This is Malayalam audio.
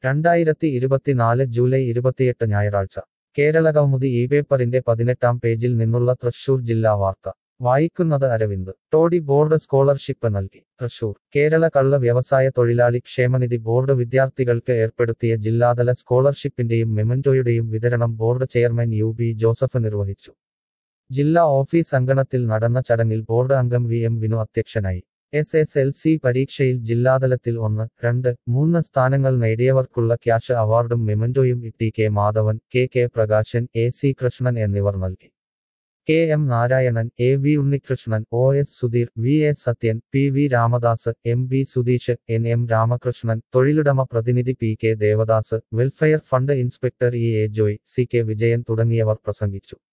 രണ്ടായിരത്തി ഇരുപത്തിനാല് ജൂലൈ ഇരുപത്തിയെട്ട് ഞായറാഴ്ച കേരള കൗമുദി ഈ പേപ്പറിന്റെ പതിനെട്ടാം പേജിൽ നിന്നുള്ള തൃശൂർ ജില്ലാ വാർത്ത വായിക്കുന്നത് അരവിന്ദ് ടോഡി ബോർഡ് സ്കോളർഷിപ്പ് നൽകി തൃശൂർ കേരള കള്ള വ്യവസായ തൊഴിലാളി ക്ഷേമനിധി ബോർഡ് വിദ്യാർത്ഥികൾക്ക് ഏർപ്പെടുത്തിയ ജില്ലാതല സ്കോളർഷിപ്പിന്റെയും മെമന്റോയുടെയും വിതരണം board chairman U B Joseph നിർവഹിച്ചു ജില്ലാ ഓഫീസ് അങ്കണത്തിൽ നടന്ന ചടങ്ങിൽ ബോർഡ് അംഗം വി എം വിനു അധ്യക്ഷനായി എസ് എസ് എൽ സി പരീക്ഷയിൽ ജില്ലാതലത്തിൽ ഒന്ന് രണ്ട് മൂന്ന് സ്ഥാനങ്ങൾ നേടിയവർക്കുള്ള ക്യാഷ് അവാർഡും മെമന്റോയും T K Madhavan K K Prakashan A C Krishnan എന്നിവർ നൽകി K M Narayanan A V Unnikrishnan O S Sudheer V S Sathyan P V Ramadas M B Sudheesh N M Ramakrishnan തൊഴിലുടമ പ്രതിനിധി P K Devadas welfare fund inspector E A Joy C K Vijayan തുടങ്ങിയവർ പ്രസംഗിച്ചു